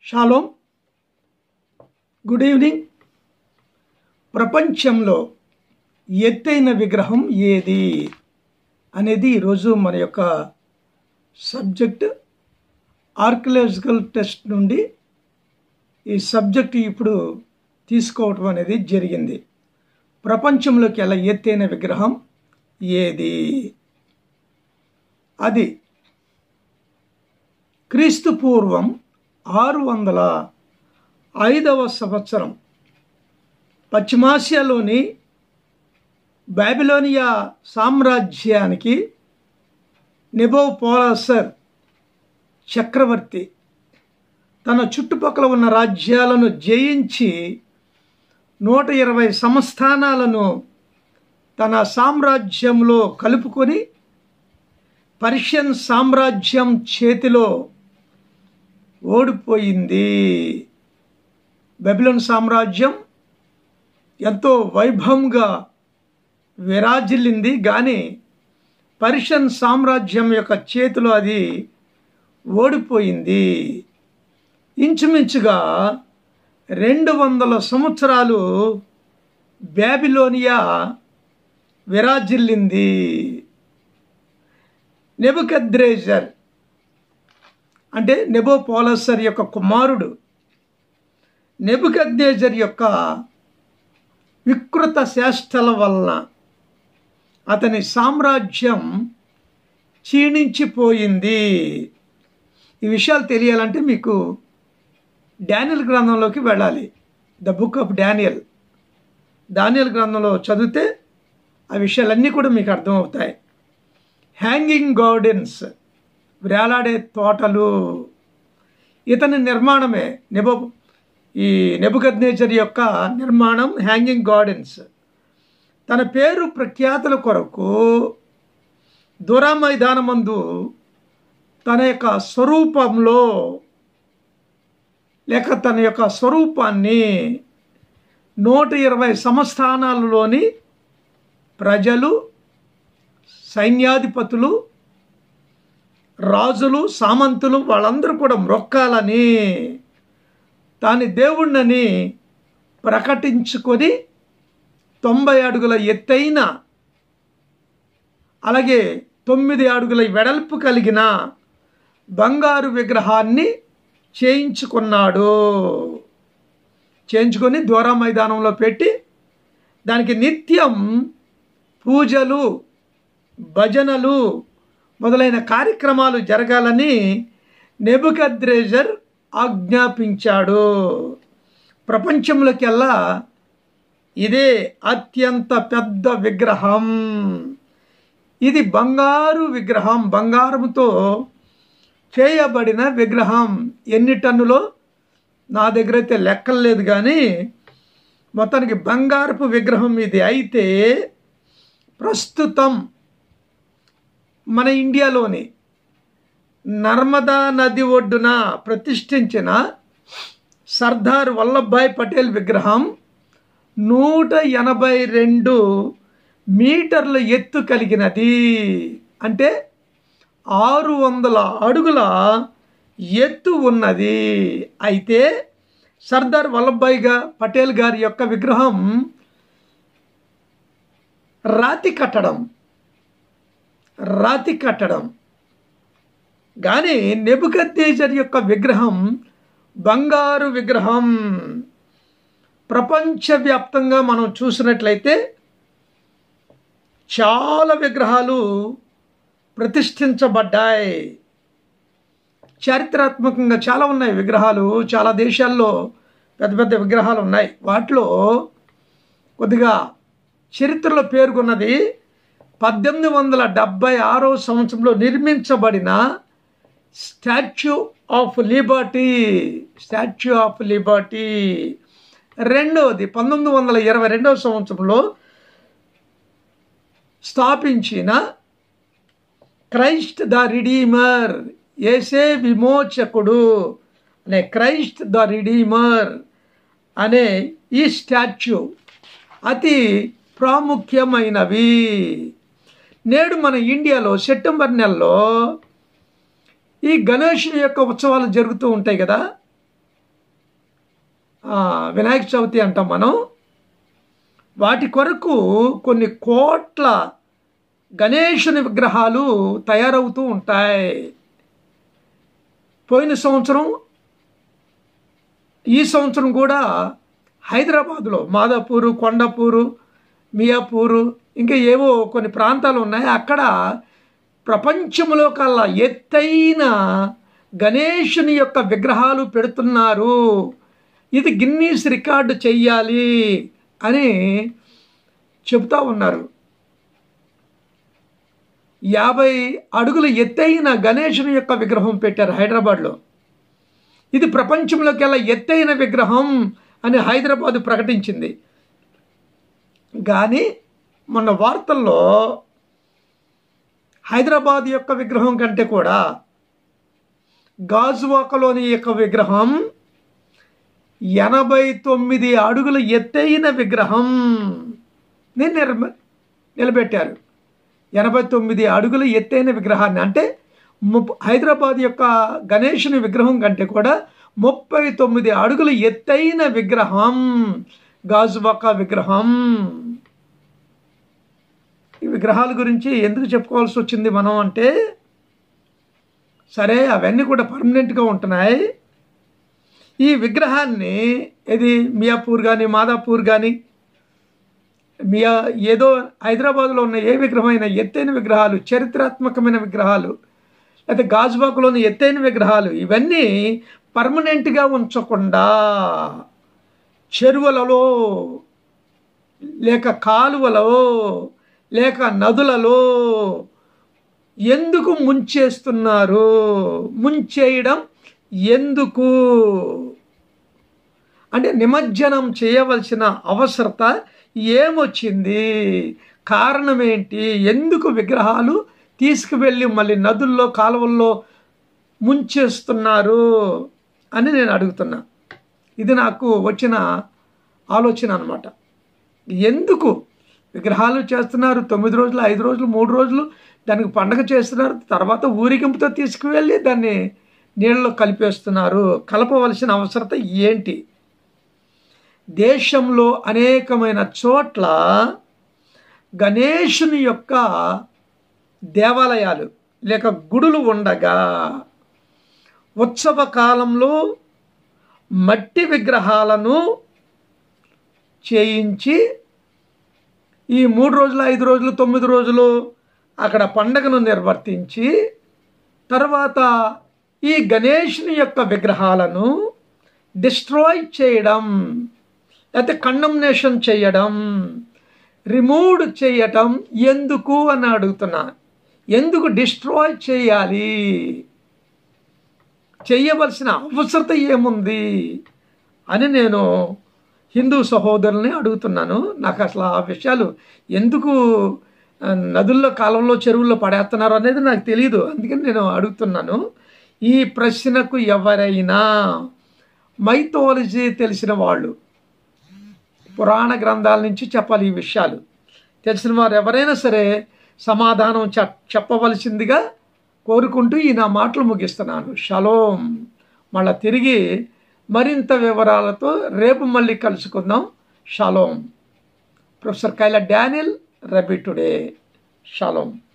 shalom good evening ప్రపంచంలో ఎత్తైన విగ్రహం ఏది అనేది ఈరోజు మన యొక్క సబ్జెక్ట్ ఆర్కియలాజికల్ టెస్ట్ నుండి ఈ సబ్జెక్ట్ ఇప్పుడు తీసుకోవటం అనేది జరిగింది ప్రపంచంలోకి ఎలా ఎత్తైన విగ్రహం ఏది అది క్రీస్తు పూర్వం ఆరు వందల ఐదవ సంవత్సరం పశ్చిమాసియాలోని బాబిలోనియా సామ్రాజ్యానికి నెబో పోలాసర్ చక్రవర్తి తన చుట్టుపక్కల ఉన్న రాజ్యాలను జయించి నూట ఇరవై సంస్థానాలను తన సామ్రాజ్యంలో కలుపుకొని పర్షియన్ సామ్రాజ్యం చేతిలో ఓడిపోయింది బెబిలోన్ సామ్రాజ్యం ఎంతో వైభవంగా విరాజిల్లింది కానీ పర్షియన్ సామ్రాజ్యం యొక్క చేతిలో అది ఓడిపోయింది ఇంచుమించుగా రెండు వందల సంవత్సరాలు బ్యాబిలోనియా విరాజిల్లింది నెబుకద్రేజర్ అంటే నెబోపోలసర్ యొక్క కుమారుడు నెబుకద్నేజర్ యొక్క వికృత చేష్టల వలన అతని సామ్రాజ్యం క్షీణించిపోయింది ఈ విషయాలు తెలియాలంటే మీకు డానియల్ గ్రంథంలోకి వెళ్ళాలి the book of Daniel Daniel గ్రంథంలో చదివితే ఆ విషయాలన్నీ కూడా మీకు అర్థమవుతాయి హ్యాంగింగ్ గార్డెన్స్ వేలాడే తోటలు ఇతని నిర్మాణమే నెబో ఈ నెబుగద్నేచర్ యొక్క నిర్మాణం హ్యాంగింగ్ గార్డెన్స్ తన పేరు ప్రఖ్యాతుల కొరకు దురా మైదానమందు తన యొక్క స్వరూపంలో లేక తన యొక్క స్వరూపాన్ని నూట ఇరవై సంస్థానాలలోని ప్రజలు సైన్యాధిపతులు రాజులు సామంతులు వాళ్ళందరూ కూడా మ్రొక్కాలని తాని దేవుణ్ణని ప్రకటించుకొని తొంభై అడుగుల ఎత్తైన అలాగే తొమ్మిది అడుగుల వెడల్పు కలిగిన బంగారు విగ్రహాన్ని చేయించుకున్నాడు చేయించుకొని ద్వారా మైదానంలో పెట్టి దానికి నిత్యం పూజలు భజనలు మొదలైన కార్యక్రమాలు జరగాలని నెబుకద్రేజర్ ఆజ్ఞాపించాడు ప్రపంచంలోకెల్లా ఇదే అత్యంత పెద్ద విగ్రహం ఇది బంగారు విగ్రహం బంగారంతో చేయబడిన విగ్రహం ఎన్ని టన్నులో నా దగ్గర అయితే లెక్కలు లేదు కానీ మొత్తానికి బంగారపు విగ్రహం ఇది అయితే ప్రస్తుతం మన ఇండియాలోని నర్మదా నది ఒడ్డున ప్రతిష్ఠించిన సర్దార్ వల్లభాయ్ పటేల్ విగ్రహం నూట ఎనభై రెండు మీటర్ల ఎత్తు కలిగినది అంటే ఆరు వందల అడుగుల ఎత్తు ఉన్నది అయితే సర్దార్ వల్లభాయ్ గా పటేల్ గారి యొక్క విగ్రహం రాతి కట్టడం రాతి కట్టడం కానీ నెబుకద్దేజర్ యొక్క విగ్రహం బంగారు విగ్రహం ప్రపంచవ్యాప్తంగా మనం చూసినట్లయితే చాలా విగ్రహాలు ప్రతిష్ఠించబడ్డాయి చారిత్రాత్మకంగా చాలా ఉన్నాయి విగ్రహాలు చాలా దేశాల్లో పెద్ద పెద్ద విగ్రహాలు ఉన్నాయి వాటిలో కొద్దిగా చరిత్రలో పేర్కొన్నది పద్దెనిమిది వందల డెబ్భై ఆరో సంవత్సరంలో నిర్మించబడిన Statue of Liberty Statue of Liberty రెండవది పంతొమ్మిది వందల ఇరవై రెండవ సంవత్సరంలో స్థాపించిన క్రైస్ట్ ద రిడీమర్ ఏసే విమోచకుడు అనే క్రైస్ట్ ద రిడీమర్ అనే ఈ స్టాచ్యూ అతి ప్రాముఖ్యమైనవి నేడు మన ఇండియాలో సెప్టెంబర్ నెలలో ఈ గణేష్ యొక్క ఉత్సవాలు జరుగుతూ ఉంటాయి కదా ఆ, వినాయక చవితి అంటాం మనం వాటి కొరకు కొన్ని కోట్ల గణేశుని విగ్రహాలు తయారవుతూ ఉంటాయి పోయిన సంవత్సరం ఈ సంవత్సరం కూడా హైదరాబాదులో మాదాపూరు కొండపూరు మియాపూరు ఇంకా ఏవో కొన్ని ప్రాంతాలు ఉన్నాయి అక్కడ ప్రపంచంలో కల్లా ఎత్తైన గణేషుని యొక్క విగ్రహాలు పెడుతున్నారు ఇది గిన్నీస్ రికార్డు చెయ్యాలి అని చెబుతా ఉన్నారు యాభై అడుగుల ఎత్తైన గణేషుని యొక్క విగ్రహం పెట్టారు హైదరాబాద్లో ఇది ప్రపంచంలోకెల్లా ఎత్తైన విగ్రహం అని హైదరాబాద్ ప్రకటించింది కానీ మొన్న వార్తల్లో హైదరాబాద్ యొక్క విగ్రహం కంటే కూడా గాజువాకలోని యొక్క విగ్రహం ఎనభై తొమ్మిది అడుగుల ఎత్తైన విగ్రహం నేను నిర్మ నిలబెట్టారు ఎనభై తొమ్మిది అడుగుల ఎత్తైన విగ్రహాన్ని అంటే ముప్ హైదరాబాద్ యొక్క గణేషుని విగ్రహం కంటే కూడా ముప్పై తొమ్మిది అడుగుల ఎత్తైన విగ్రహం గాజువాక విగ్రహం ఈ విగ్రహాల గురించి ఎందుకు చెప్పుకోవాల్సి వచ్చింది మనం అంటే సరే అవన్నీ కూడా పర్మనెంట్గా ఉంటున్నాయి ఈ విగ్రహాన్ని ఇది మియాపూర్ కానీ మాదాపూర్ కానీ మియా ఏదో హైదరాబాద్లో ఉన్న ఏ విగ్రహమైన ఎత్తైన విగ్రహాలు చరిత్రాత్మకమైన విగ్రహాలు లేదా గాజుబాకులోని ఎత్తైన విగ్రహాలు ఇవన్నీ పర్మనెంట్గా ఉంచకుండా చెరువులలో లేక కాలువలో లేక నదులలో ఎందుకు ముంచేస్తున్నారు ముంచేయడం ఎందుకు అంటే నిమజ్జనం చేయవలసిన అవసరత ఏమొచ్చింది కారణం ఏంటి ఎందుకు విగ్రహాలు తీసుకువెళ్ళి మళ్ళీ నదుల్లో కాలువల్లో ముంచేస్తున్నారు అని నేను అడుగుతున్నా ఇది నాకు వచ్చిన ఆలోచన అనమాట ఎందుకు విగ్రహాలు చేస్తున్నారు తొమ్మిది రోజులు ఐదు రోజులు మూడు రోజులు దానికి పండగ చేస్తున్నారు తర్వాత ఊరిగింపుతో తీసుకువెళ్ళి దాన్ని నీళ్ళలో కలిపేస్తున్నారు కలపవలసిన అవసరత ఏంటి దేశంలో అనేకమైన చోట్ల గణేషుని యొక్క దేవాలయాలు లేక గుడులు ఉండగా ఉత్సవ కాలంలో మట్టి విగ్రహాలను చేయించి ఈ మూడు రోజులు ఐదు రోజులు తొమ్మిది రోజులు అక్కడ పండగను నిర్వర్తించి తర్వాత ఈ గణేషుని యొక్క విగ్రహాలను డిస్ట్రాయ్ చేయడం లేకపోతే కండమ్నేషన్ చేయడం రిమూవ్ చేయటం ఎందుకు అని అడుగుతున్నా ఎందుకు డిస్ట్రాయ్ చేయాలి చేయవలసిన అవసరత ఏముంది అని నేను హిందూ సహోదరుల్ని అడుగుతున్నాను నాకు అసలు ఆ విషయాలు ఎందుకు ఆ, నదుల్లో కాలంలో చెరువుల్లో పడేస్తున్నారు అనేది నాకు తెలియదు అందుకని నేను అడుగుతున్నాను ఈ ప్రశ్నకు ఎవరైనా మైథాలజీ తెలిసిన వాళ్ళు పురాణ గ్రంథాల నుంచి చెప్పాలి ఈ విషయాలు తెలిసిన వారు ఎవరైనా సరే సమాధానం చె చెప్పవలసిందిగా కోరుకుంటూ ఈ నా మాటలు ముగిస్తున్నాను షలోం మళ్ళా తిరిగి మరింత వివరాలతో రేపు మళ్ళీ కలుసుకుందాం shalom professor Kayla Daniel rabbi today shalom